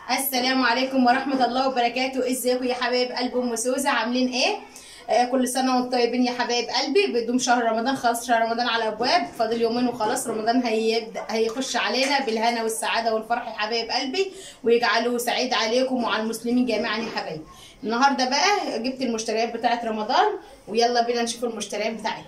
السلام عليكم ورحمة الله وبركاته ازيكم يا حبايب قلب ام سوزة عاملين ايه؟ آه كل سنة وانتم طيبين يا حبايب قلبي بدون شهر رمضان خلاص شهر رمضان على ابواب فاضل يومين وخلاص رمضان هيبدا هيخش علينا بالهنا والسعادة والفرح يا حبايب قلبي ويجعله سعيد عليكم وعلى المسلمين جميعا يا حبايبي النهارده بقى جبت المشتريات بتاعت رمضان ويلا بينا نشوف المشتريات بتاعتنا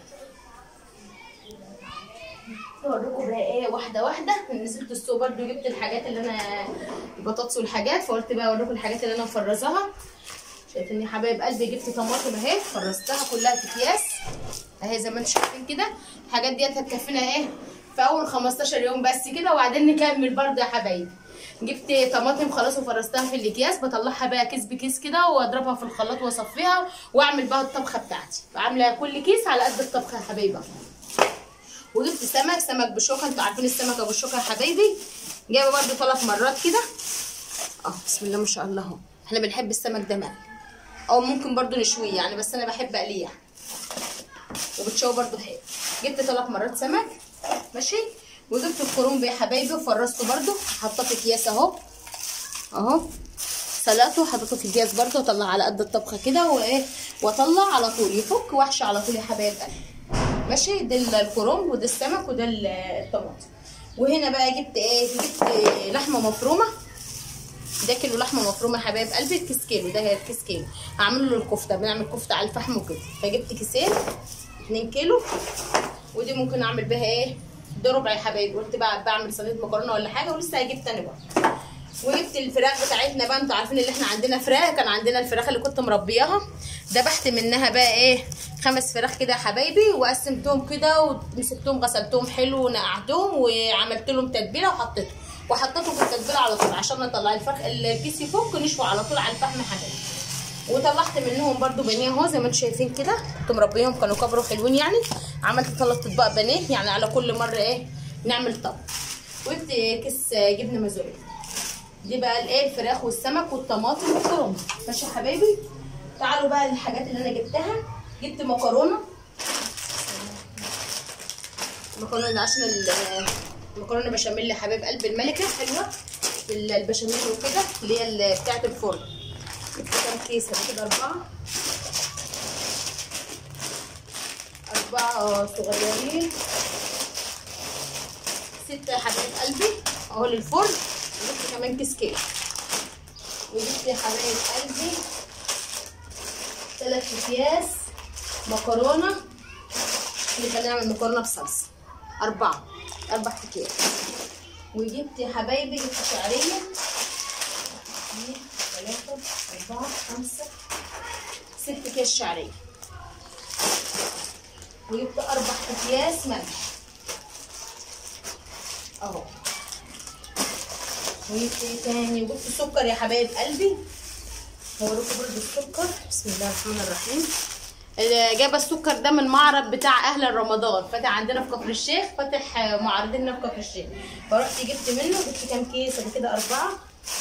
اوريكم بقى ايه واحده واحده نزلت السوق برضو جبت الحاجات اللي انا البطاطس والحاجات فقلت بقى اوريكم الحاجات اللي انا مفرزاها شايفين يا حبايب قلبي جبت طماطم اهي فرزتها كلها في اكياس اهي زي ما انتم شايفين كده الحاجات ديت هتكفينا ايه في اول 15 يوم بس كده وبعدين نكمل برضو يا حبايبي جبت طماطم خلاص وفرزتها في الاكياس بطلعها بقى كيس بكيس كده واضربها في الخلاط واصفيها واعمل بقى الطبخه بتاعتي عامله كل كيس على قد الطبخه يا حبايبي وجبت سمك سمك بشوكه انتوا عارفين السمكه بالشوكه يا حبايبي جايبه برده ثلاث مرات كده اه بسم الله ما شاء الله اهو احنا بنحب السمك ده مقلي او ممكن برده نشويه يعني بس انا بحب اقليه يعني وبتشوي برده حلو جبت ثلاث مرات سمك ماشي وجبت الكرنب يا حبايبي وفرزته برده حطيته في اكياس اهو اهو سلقته وحطيته في اكياس برده واطلع على قد الطبخه كده وايه واطلع على طول يفك واحشي على طول يا حبايب قلبي ماشي ده الكرنب وده السمك وده الطماطم وهنا بقى جبت ايه جبت لحمه مفرومه ده كيلو لحمه مفرومه يا حبايب قلبي الكيس كيلو ده هي الكيس كيلو هعمل له الكفته بنعمل كفته على الفحم وكده فجبت كيسين 2 كيلو ودي ممكن اعمل بها ايه ده ربع يا حبايبي قلت بقى بعمل صينيه مكرونه ولا حاجه ولسه هجيب تاني برضه وجبت الفراخ بتاعتنا بقى انتوا عارفين اللي احنا عندنا فراخ كان عندنا الفراخ اللي كنت مربياها ذبحت منها بقى ايه خمس فراخ كده يا حبايبي وقسمتهم كده ومسكتهم غسلتهم حلو ونقعتهم وعملت لهم تتبيله وحطيتهم وحطيتهم في التتبيله على طول عشان نطلع الفرخ الكيس يفك نشوي على طول على الفحم حبايبي وطلعت منهم برده بانيه اهو زي ما انتم شايفين كده كنت مربيهم كانوا كبروا حلوين يعني عملت ثلاث اطباق بانيه يعني على كل مره ايه نعمل طبق وجبت كيس جبنه موزاريلا دي بقى الايه الفراخ والسمك والطماطم والكرنب ماشي يا حبايبي تعالوا بقى للحاجات اللي انا جبتها جبت مكرونه مكرونه عشان المكرونه بشاميل يا حبايب قلب الملكه حلوه البشاميل وكده اللي هي بتاعه الفرن جبت كام كيس كده اربعه اربعه صغيرين سته يا حبايب قلبي اهو للفرن وجبت كمان كيس كيك وجبت يا حبايب قلبي ثلاث اكياس مكرونه اللي خلينا نعمل مكرونه بصلصه اربعه اربع اكياس وجبت يا حبايبي جبت شعريه اثنين ثلاثه اربعه خمسه ست اكياس شعريه وجبت اربع اكياس ملح اهو وجبت ايه تاني وجبت السكر يا حبايب قلبي هوريكم برضه السكر بسم الله الرحمن الرحيم جايبه السكر ده من معرض بتاع اهل رمضان فاتح عندنا في كفر الشيخ فاتح معرضنا في كفر الشيخ فرحت جبت منه جبت كام كيس ادي كده اربعه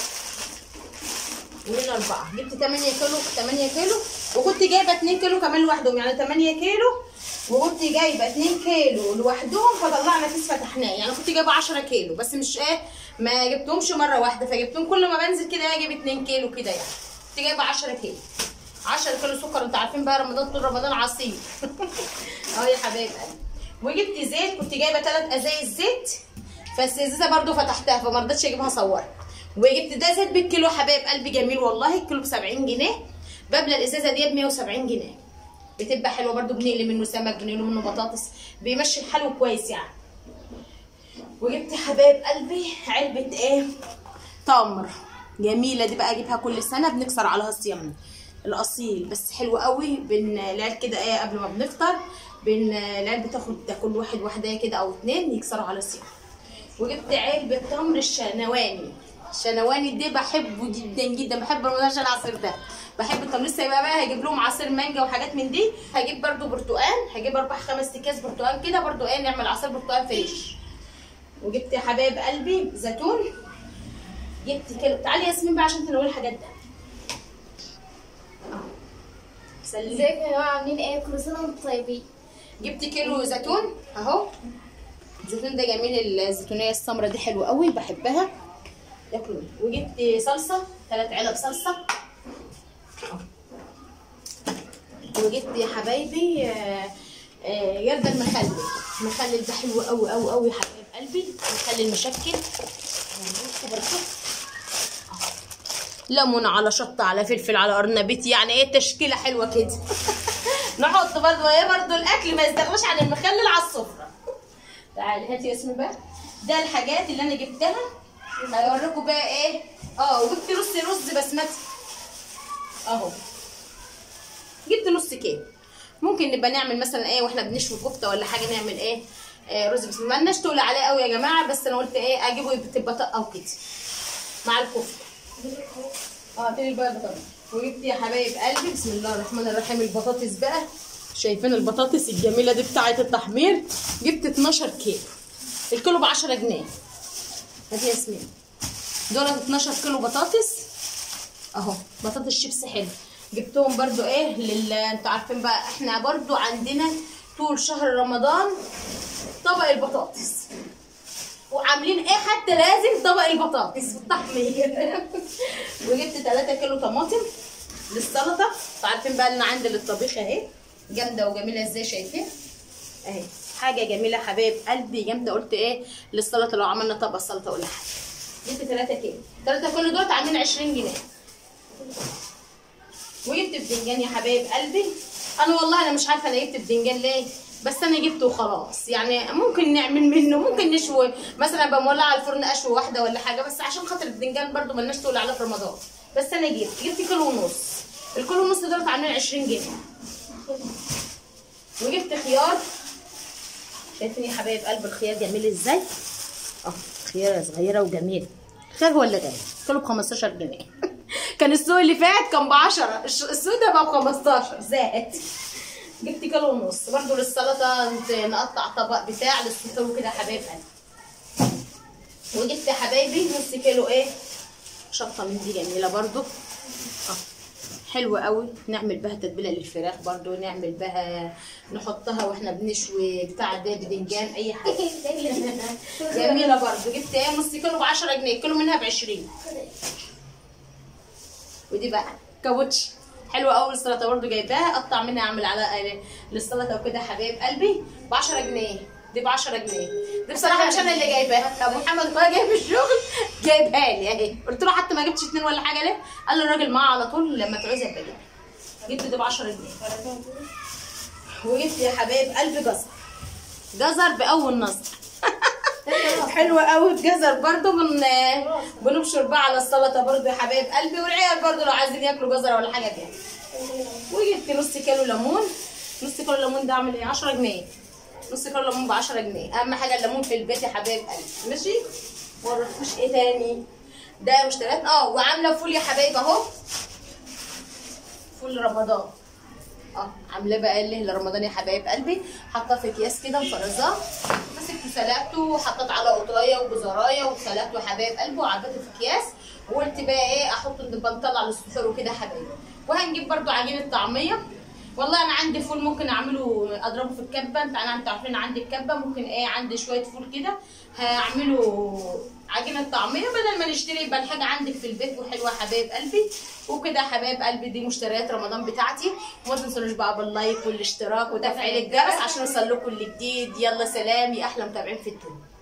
وهنا اربعه جبت 8 كيلو 8 كيلو وكنت جايبه 2 كيلو كمان لوحدهم يعني 8 كيلو وكنت جايبه 2 كيلو لوحدهم فطلعنا كيس فتحناه يعني كنت جايبه 10 كيلو بس مش ايه ما جبتهمش مره واحده فجبتهم كل ما بنزل كده اجيب 2 كيلو كده يعني كنت جايبه 10 كيلو 10 كيلو سكر انتوا عارفين بقى رمضان طول رمضان عصير اهو يا حبايب قلبي وجبت زيت كنت جايبه 3 ازايز زيت فالازازه برده فتحتها فما رضيتش اجيبها اصورها وجبت ده زيت بالكيلو حبايب قلبي جميل والله الكيلو ب 70 جنيه ببلى الازازه دي ب 170 جنيه بتبقى حلوه برده بنقلي منه سمك بنقلي منه بطاطس بيمشي الحلو كويس يعني وجبت حبايب قلبي علبه ايه تمر جميله دي بقى اجيبها كل سنه بنكسر عليها الصيام الاصيل بس حلو قوي بين العيال كده ايه قبل ما بنفطر بين العيال بتاخد كل واحد واحده كده او اتنين يكسروا على الصيام وجبت علبه تمر الشنواني الشنواني دي بحبه جدا جدا بحب رمضان عشان العصير ده بحب التمر لسه يبقى بقى هجيب لهم عصير مانجا وحاجات من دي هجيب برده برتقال هجيب اربع خمس اكياس برتقال كده برده ايه نعمل عصير برتقال فريش وجبت يا حبايب قلبي زيتون جبت كيلو تعالي يا ياسمين بقى عشان تنوري الحاجات ده سلمي ازيكم يا جماعه عاملين ايه كل سنه وانتم طيبين جبت كيلو زيتون اهو الزيتون ده جميل الزيتونيه السمراء دي حلوه قوي بحبها ياكلوا منها وجبت صلصه ثلاث علب صلصه أهو. وجبت يا حبايبي آه، آه، يرد المخلل المخلل ده حلو قوي قوي قوي يا حبايب قلبي مخلل مشكل ليمون على شطه على فلفل على قرنبيط يعني ايه تشكيله حلوه كده نحط برضو ايه برضو الاكل ما يستغناش عن المخلل على السفره تعالي هاتي اسمي بقى ده الحاجات اللي انا جبتها هوريكم بقى ايه اه وجبت نص رز بسمتي اهو جبت نص كيلو ممكن نبقى نعمل مثلا ايه واحنا بنشوي كفته ولا حاجه نعمل ايه, إيه رز بسمتي ما لناش تقول عليه قوي يا جماعه بس انا قلت ايه اجيبه تبقى طقه وكده مع الكفته اه تاني بقى البطاطس وجبت يا حبايب قلبي بسم الله الرحمن الرحيم البطاطس بقى شايفين البطاطس الجميله دي بتاعه التحمير جبت 12 كيلو الكيلو ب 10 جنيه هاتي ياسمين دول 12 كيلو بطاطس اهو بطاطس شيبس حلو جبتهم برضو ايه لل انتوا عارفين بقى احنا برضو عندنا طول شهر رمضان طبق البطاطس وعاملين ايه حتى لازم طبق البطاطس بالتحمير وجبت 3 كيلو طماطم للسلطه انتوا عارفين بقى ان عندي للطبيخ اهي جامده وجميله ازاي شايفين اهي حاجه جميله حبايب قلبي جامده قلت ايه للسلطه لو عملنا طبق سلطه ولا حاجه جبت 3 كيلو 3 كيلو دول عاملين 20 جنيه وجبت بدنجان يا حبايب قلبي انا والله انا مش عارفه انا جبت بدنجان ليه بس انا جبته وخلاص يعني ممكن نعمل منه ممكن نشوي مثلا بمولع على الفرن اشوي واحده ولا حاجه بس عشان خاطر البدنجان برده ملناش تقول عليه في رمضان بس انا جبت جبت كيلو ونص الكيلو ونص دول عاملين 20 جنيه وجبت خيار شايفين يا حبايب قلب الخيار جميل ازاي اه خياره صغيره وجميله خير هو اللي غالي كيلو ب 15 جنيه كان السوق اللي فات كان ب 10 السوق ده بقى ب 15 زائد جبت كيلو ونص برضو للسلطه نقطع طبق بتاع للسحور كده يا حبايب قلبي وجبت يا حبايبي نص كيلو ايه شطه من دي جميله برضو اه حلوة قوي نعمل بها تتبيله للفراخ برضو نعمل بها نحطها واحنا بنشوي بتاع ده بدنجان اي حاجه جميله برضو جبت ايه نص كيلو ب 10 جنيه كيلو منها ب 20 ودي بقى كاوتش حلوه قوي السلطه برضو جايباها اقطع منها اعمل على للسلطه وكده حبايب قلبي ب 10 جنيه دي ب 10 جنيه دي بصراحه مش انا اللي جايباها ابو محمد هو جايب الشغل جايبها لي اهي قلت له حتى ما جبتش اتنين ولا حاجه ليه قال لي الراجل معاه على طول لما تعوزها ابقى جيبها جبت دي ب 10 جنيه وجبت يا حبايب قلبي جزر جزر باول نظر حلوه قوي الجزر برضو بن بنبشر بقى على السلطه برضو يا حبايب قلبي والعيال برضو لو عايزين ياكلوا جزر ولا حاجه كده وجبت نص كيلو ليمون نص كيلو ليمون ده عامل ايه 10 جنيه نص كيلو ليمون ب 10 جنيه اهم حاجه الليمون في البيت يا حبايب قلبي ماشي ورفوش ايه تاني ده مشتريات اه وعامله فول يا حبايب اهو فول رمضان اه عاملاه بقى اللي لرمضان يا حبايب قلبي حاطاه في اكياس كده مفرزاه مسكته سلقته وحطيت على قطايه وجزرايه وسلقته يا حبايب قلبي وعبيته في اكياس وقلت بقى ايه احطه نبقى نطلع للسحور وكده يا حبايبي وهنجيب برده عجينه طعميه والله انا عندي فول ممكن اعمله اضربه في الكبه انت انا انتوا عارفين عندي الكبه ممكن ايه عندي شويه فول كده هعمله عجينه طعميه بدل ما نشتري يبقى الحاجه عندك في البيت وحلوه حبايب قلبي وكده حبايب قلبي دي مشتريات رمضان بتاعتي وما تنسونوش بقى باللايك والاشتراك وتفعيل الجرس عشان يوصل لكم الجديد يلا سلام يا احلى متابعين في الدنيا